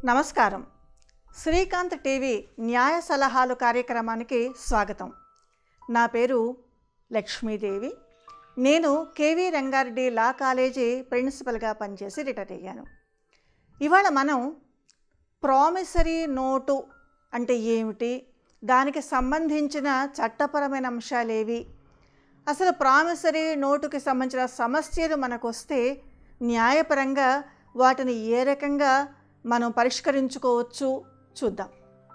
నమస్కారం శ్రీకాంత్ టీవీ న్యాయ సలహాలు కార్యక్రమానికి స్వాగతం నా పేరు లక్ష్మీదేవి నేను కేవీ రంగారెడ్డి లా కాలేజీ ప్రిన్సిపల్గా పనిచేసి రిటైర్ అయ్యాను ఇవాళ మనం ప్రామిసరీ నోటు అంటే ఏమిటి దానికి సంబంధించిన చట్టపరమైన అంశాలేవి అసలు ప్రామిసరీ నోటుకి సంబంధించిన సమస్యలు మనకు వస్తే న్యాయపరంగా వాటిని ఏ రకంగా మనం పరిష్కరించుకోవచ్చు చూద్దాం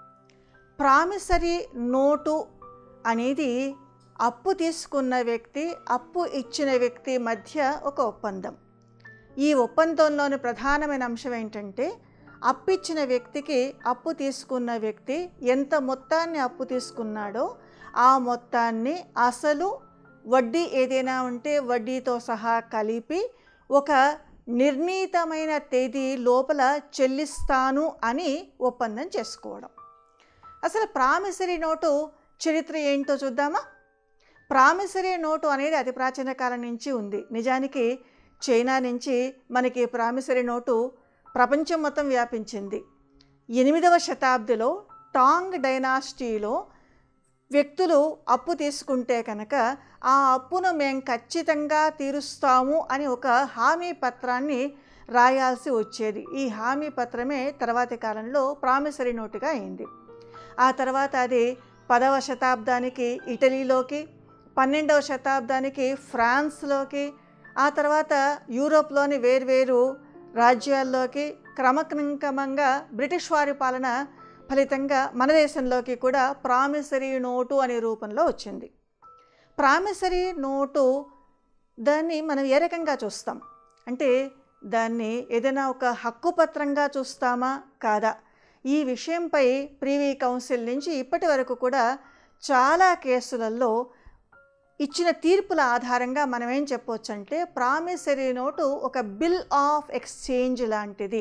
ప్రామిసరీ నోటు అనేది అప్పు తీసుకున్న వ్యక్తి అప్పు ఇచ్చిన వ్యక్తి మధ్య ఒక ఒప్పందం ఈ ఒప్పందంలోని ప్రధానమైన అంశం ఏంటంటే అప్పిచ్చిన వ్యక్తికి అప్పు తీసుకున్న వ్యక్తి ఎంత మొత్తాన్ని అప్పు తీసుకున్నాడో ఆ మొత్తాన్ని అసలు వడ్డీ ఏదైనా ఉంటే వడ్డీతో సహా కలిపి ఒక నిర్ణీతమైన తేదీ లోపల చెల్లిస్తాను అని ఒప్పందం చేసుకోవడం అసలు ప్రామిసరీ నోటు చరిత్ర ఏంటో చూద్దామా ప్రామిసరీ నోటు అనేది అతి ప్రాచీన కాలం నుంచి ఉంది నిజానికి చైనా నుంచి మనకి ప్రామిసరీ నోటు ప్రపంచం మొత్తం వ్యాపించింది ఎనిమిదవ శతాబ్దిలో టాంగ్ డైనాసిటీలో వ్యక్తులు అప్పు తీసుకుంటే కనుక ఆ అప్పును మేము ఖచ్చితంగా తీరుస్తాము అని ఒక హామీ పత్రాన్ని రాయాల్సి వచ్చేది ఈ హామీ పత్రమే తర్వాతి కాలంలో ప్రామిసరీ నోటుగా అయింది ఆ తర్వాత అది పదవ శతాబ్దానికి ఇటలీలోకి పన్నెండవ శతాబ్దానికి ఫ్రాన్స్లోకి ఆ తర్వాత యూరోప్లోని వేర్వేరు రాజ్యాల్లోకి క్రమక్రమంగా బ్రిటిష్ వారి పాలన ఫలితంగా మన దేశంలోకి కూడా ప్రామిసరీ నోటు అనే రూపంలో వచ్చింది ప్రామిసరీ నోటు దాన్ని మనం ఏ రకంగా చూస్తాం అంటే దాన్ని ఏదైనా ఒక హక్కు పత్రంగా చూస్తామా కాదా ఈ విషయంపై ప్రీవీ కౌన్సిల్ నుంచి ఇప్పటి వరకు కూడా చాలా కేసులలో ఇచ్చిన తీర్పుల ఆధారంగా మనం ఏం చెప్పొచ్చు అంటే ప్రామిసరీ నోటు ఒక బిల్ ఆఫ్ ఎక్స్చేంజ్ లాంటిది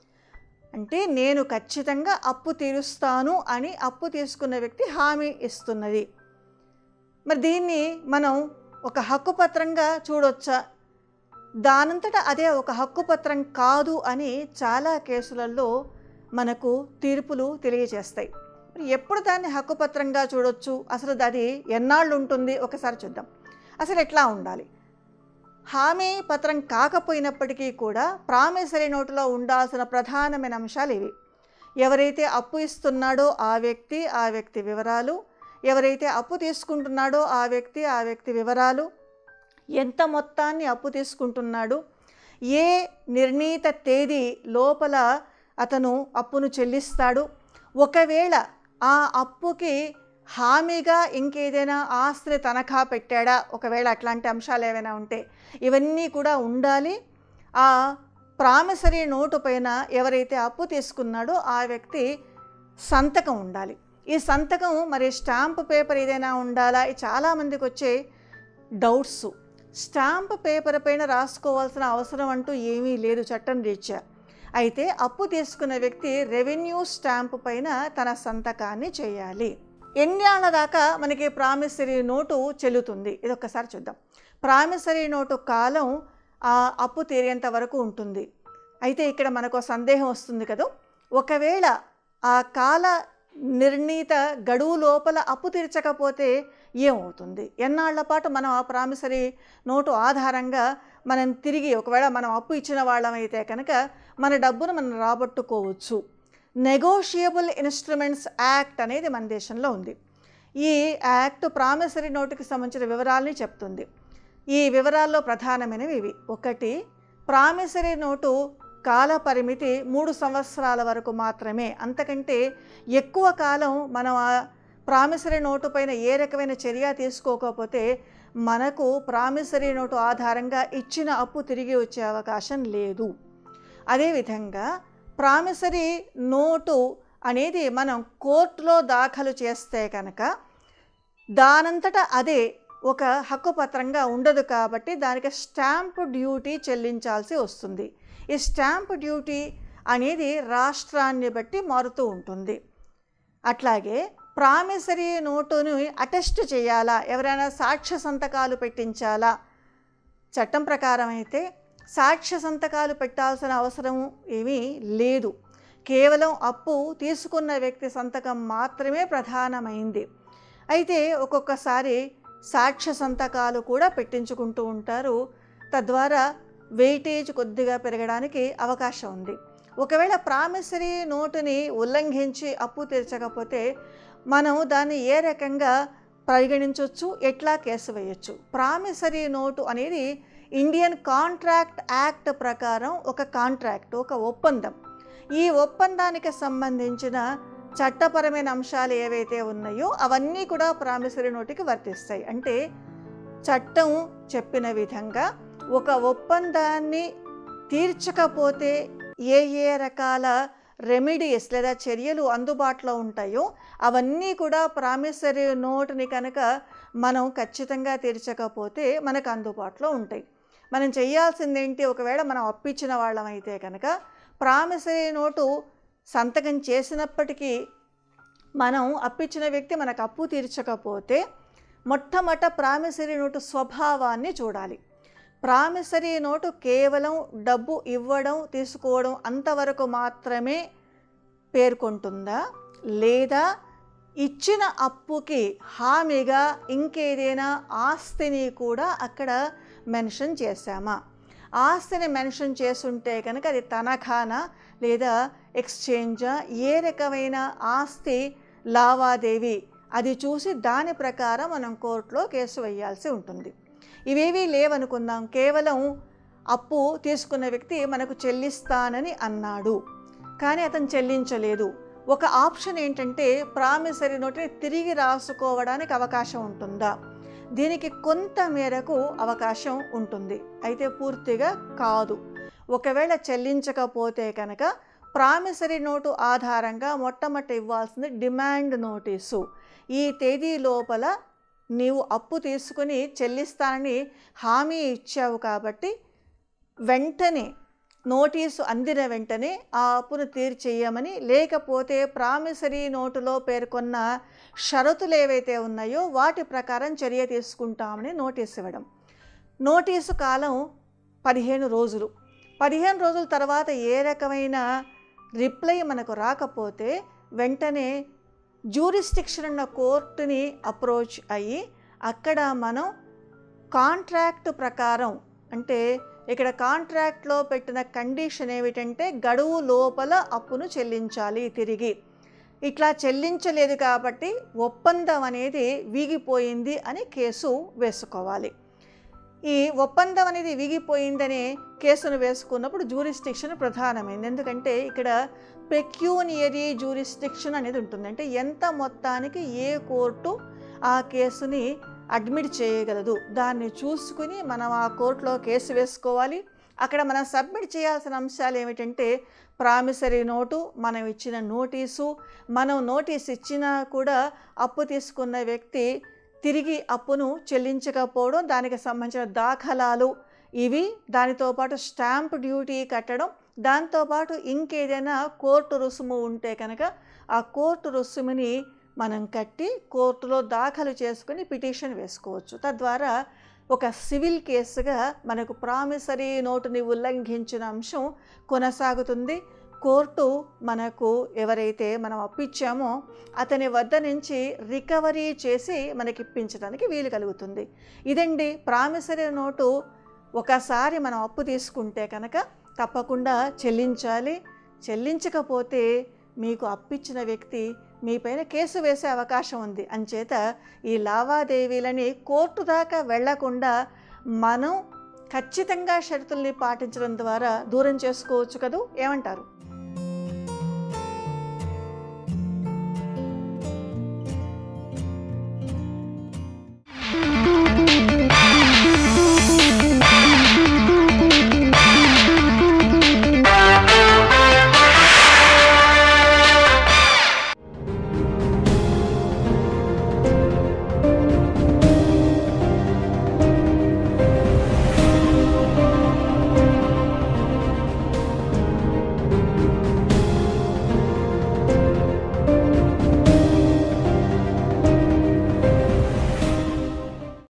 అంటే నేను ఖచ్చితంగా అప్పు తీరుస్తాను అని అప్పు తీసుకున్న వ్యక్తి హామీ ఇస్తున్నది మరి దీన్ని మనం ఒక హక్కు పత్రంగా చూడొచ్చా దానంతట అదే ఒక హక్కు పత్రం కాదు అని చాలా కేసులలో మనకు తీర్పులు తెలియజేస్తాయి మరి ఎప్పుడు దాన్ని హక్కుపత్రంగా చూడొచ్చు అసలు అది ఎన్నాళ్ళు ఉంటుంది ఒకసారి చూద్దాం అసలు ఎట్లా ఉండాలి హామీ పత్రం కాకపోయినప్పటికీ కూడా ప్రామిసరీ నోటులో ఉండాల్సిన ప్రధానమైన అంశాలు ఇవి ఎవరైతే అప్పు ఇస్తున్నాడో ఆ వ్యక్తి ఆ వ్యక్తి వివరాలు ఎవరైతే అప్పు తీసుకుంటున్నాడో ఆ వ్యక్తి ఆ వ్యక్తి వివరాలు ఎంత మొత్తాన్ని అప్పు తీసుకుంటున్నాడు ఏ నిర్ణీత తేదీ లోపల అతను అప్పును చెల్లిస్తాడు ఒకవేళ ఆ అప్పుకి హామీగా ఇంకేదైనా ఆస్తిని తనఖా పెట్టాడా ఒకవేళ అట్లాంటి అంశాలు ఏవైనా ఉంటే ఇవన్నీ కూడా ఉండాలి ఆ ప్రామిసరీ నోటు పైన ఎవరైతే అప్పు తీసుకున్నాడో ఆ వ్యక్తి సంతకం ఉండాలి ఈ సంతకం మరి స్టాంప్ పేపర్ ఏదైనా ఉండాలా ఇది చాలామందికి వచ్చే డౌట్స్ స్టాంప్ పేపర్ పైన రాసుకోవాల్సిన అవసరం అంటూ ఏమీ లేదు చట్టం రీత్యా అయితే అప్పు తీసుకున్న వ్యక్తి రెవెన్యూ స్టాంప్ పైన తన సంతకాన్ని చేయాలి ఎన్నేళ్ల దాకా మనకి ప్రామిసరీ నోటు చెల్లుతుంది ఇది ఒక్కసారి చూద్దాం ప్రామిసరీ నోటు కాలం ఆ అప్పు తీరేంత వరకు ఉంటుంది అయితే ఇక్కడ మనకు సందేహం వస్తుంది కదా ఒకవేళ ఆ కాల నిర్ణీత గడువు లోపల అప్పు తీర్చకపోతే ఏమవుతుంది ఎన్నాళ్ల పాటు మనం ఆ ప్రామిసరీ నోటు ఆధారంగా మనం తిరిగి ఒకవేళ మనం అప్పు ఇచ్చిన వాళ్ళమైతే కనుక మన డబ్బును మనం రాబట్టుకోవచ్చు నెగోషియబుల్ ఇన్స్ట్రుమెంట్స్ యాక్ట్ అనేది మన దేశంలో ఉంది ఈ యాక్ట్ ప్రామిసరీ నోటుకి సంబంధించిన వివరాలని చెప్తుంది ఈ వివరాల్లో ప్రధానమైనవి ఇవి ఒకటి ప్రామిసరీ నోటు కాల పరిమితి మూడు సంవత్సరాల వరకు మాత్రమే అంతకంటే ఎక్కువ కాలం మనం ఆ ప్రామిసరీ నోటు పైన ఏ రకమైన చర్య తీసుకోకపోతే మనకు ప్రామిసరీ నోటు ఆధారంగా ఇచ్చిన అప్పు తిరిగి వచ్చే అవకాశం లేదు అదేవిధంగా ప్రామిసరీ నోటు అనేది మనం కోర్టులో దాఖలు చేస్తే కనుక దానంతట అదే ఒక హక్కు పత్రంగా ఉండదు కాబట్టి దానికి స్టాంప్ డ్యూటీ చెల్లించాల్సి వస్తుంది ఈ స్టాంప్ డ్యూటీ అనేది రాష్ట్రాన్ని బట్టి మారుతూ ఉంటుంది అట్లాగే ప్రామిసరీ నోటును అటెస్ట్ చేయాలా ఎవరైనా సాక్ష్య సంతకాలు పెట్టించాలా చట్టం ప్రకారం అయితే సాక్ష్య సంతకాలు పెట్టాల్సిన అవసరం ఏమీ లేదు కేవలం అప్పు తీసుకున్న వ్యక్తి సంతకం మాత్రమే ప్రధానమైంది అయితే ఒక్కొక్కసారి సాక్ష్య సంతకాలు కూడా పెట్టించుకుంటూ ఉంటారు తద్వారా వెయిటేజ్ కొద్దిగా పెరగడానికి అవకాశం ఉంది ఒకవేళ ప్రామిసరీ నోటుని ఉల్లంఘించి అప్పు తీర్చకపోతే మనం దాన్ని ఏ రకంగా పరిగణించవచ్చు ఎట్లా కేసు వేయచ్చు ప్రామిసరీ నోటు అనేది ఇండియన్ కాంట్రాక్ట్ యాక్ట్ ప్రకారం ఒక కాంట్రాక్ట్ ఒక ఒప్పందం ఈ ఒప్పందానికి సంబంధించిన చట్టపరమైన అంశాలు ఏవైతే ఉన్నాయో అవన్నీ కూడా ప్రామిసరీ నోటుకి వర్తిస్తాయి అంటే చట్టం చెప్పిన విధంగా ఒక ఒప్పందాన్ని తీర్చకపోతే ఏ ఏ రకాల రెమెడీస్ లేదా చర్యలు అందుబాటులో ఉంటాయో అవన్నీ కూడా ప్రామిసరీ నోటుని కనుక మనం ఖచ్చితంగా తీర్చకపోతే మనకు అందుబాటులో ఉంటాయి మనం చేయాల్సిందేంటి ఒకవేళ మనం అప్పిచ్చిన వాళ్ళం అయితే కనుక ప్రామిసరీ నోటు సంతకం చేసినప్పటికీ మనం అప్పిచ్చిన వ్యక్తి మనకు అప్పు తీర్చకపోతే మొట్టమొదట ప్రామిసరీ నోటు స్వభావాన్ని చూడాలి ప్రామిసరీ నోటు కేవలం డబ్బు ఇవ్వడం తీసుకోవడం అంతవరకు మాత్రమే పేర్కొంటుందా లేదా ఇచ్చిన అప్పుకి హామీగా ఇంకేదైనా ఆస్తిని కూడా అక్కడ మెన్షన్ చేశామా ఆస్తిని మెన్షన్ చేసుంటే కనుక అది తనఖానా లేదా ఎక్స్చేంజా ఏ రకమైన ఆస్తి లావాదేవీ అది చూసి దాని ప్రకారం మనం కోర్టులో కేసు వేయాల్సి ఉంటుంది ఇవేవీ లేవనుకుందాం కేవలం అప్పు తీసుకున్న వ్యక్తి మనకు చెల్లిస్తానని అన్నాడు కానీ అతను చెల్లించలేదు ఒక ఆప్షన్ ఏంటంటే ప్రామిసరీ నోటుని తిరిగి రాసుకోవడానికి అవకాశం ఉంటుందా దీనికి కొంత మేరకు అవకాశం ఉంటుంది అయితే పూర్తిగా కాదు ఒకవేళ చెల్లించకపోతే కనుక ప్రామిసరీ నోటు ఆధారంగా మొట్టమొదటి ఇవ్వాల్సింది డిమాండ్ నోటీసు ఈ తేదీ లోపల నీవు అప్పు తీసుకుని చెల్లిస్తానని హామీ ఇచ్చావు కాబట్టి వెంటనే నోటీసు అందిన వెంటనే ఆ అప్పును తీర్చేయమని లేకపోతే ప్రామిసరీ నోటులో పేర్కొన్న షరతులు ఏవైతే ఉన్నాయో వాటి ప్రకారం చర్య తీసుకుంటామని నోటీస్ ఇవ్వడం నోటీసు కాలం పదిహేను రోజులు పదిహేను రోజుల తర్వాత ఏ రకమైన రిప్లై మనకు రాకపోతే వెంటనే జ్యూరిస్టిక్షన్ ఉన్న కోర్టుని అప్రోచ్ అయ్యి అక్కడ మనం కాంట్రాక్ట్ ప్రకారం అంటే ఇక్కడ కాంట్రాక్ట్లో పెట్టిన కండిషన్ ఏమిటంటే గడువు లోపల అప్పును చెల్లించాలి తిరిగి ఇట్లా చెల్లించలేదు కాబట్టి ఒప్పందం అనేది వీగిపోయింది అని కేసు వేసుకోవాలి ఈ ఒప్పందం అనేది వీగిపోయిందనే కేసును వేసుకున్నప్పుడు జూరిస్టిక్షన్ ప్రధానమైంది ఎందుకంటే ఇక్కడ పెక్యూనియరీ జూరిస్టిక్షన్ అనేది ఉంటుంది అంటే ఎంత మొత్తానికి ఏ కోర్టు ఆ కేసుని అడ్మిట్ చేయగలదు దాన్ని చూసుకుని మనం ఆ కోర్టులో కేసు వేసుకోవాలి అక్కడ మనం సబ్మిట్ చేయాల్సిన అంశాలు ఏమిటంటే ప్రామిసరీ నోటు మనం ఇచ్చిన నోటీసు మనం నోటీస్ ఇచ్చినా కూడా అప్పు తీసుకున్న వ్యక్తి తిరిగి అప్పును చెల్లించకపోవడం దానికి సంబంధించిన దాఖలాలు ఇవి దానితో పాటు స్టాంప్ డ్యూటీ కట్టడం దాంతోపాటు ఇంకేదైనా కోర్టు రుసుము ఉంటే కనుక ఆ కోర్టు రుసుముని మనం కట్టి కోర్టులో దాఖలు చేసుకుని పిటిషన్ వేసుకోవచ్చు తద్వారా ఒక సివిల్ కేసుగా మనకు ప్రామిసరీ నోటుని ఉల్లంఘించిన అంశం కొనసాగుతుంది కోర్టు మనకు ఎవరైతే మనం అప్పిచ్చామో అతని వద్ద నుంచి రికవరీ చేసి మనకి ఇప్పించడానికి వీలు కలుగుతుంది ఇదండి ప్రామిసరీ నోటు ఒకసారి మనం అప్పు తీసుకుంటే కనుక తప్పకుండా చెల్లించాలి చెల్లించకపోతే మీకు అప్పిచ్చిన వ్యక్తి మీపైన కేసు వేసే అవకాశం ఉంది అంచేత ఈ లావాదేవీలని కోర్టు దాకా వెళ్లకుండా మనం ఖచ్చితంగా షరతుల్ని పాటించడం ద్వారా దూరం చేసుకోవచ్చు కదూ ఏమంటారు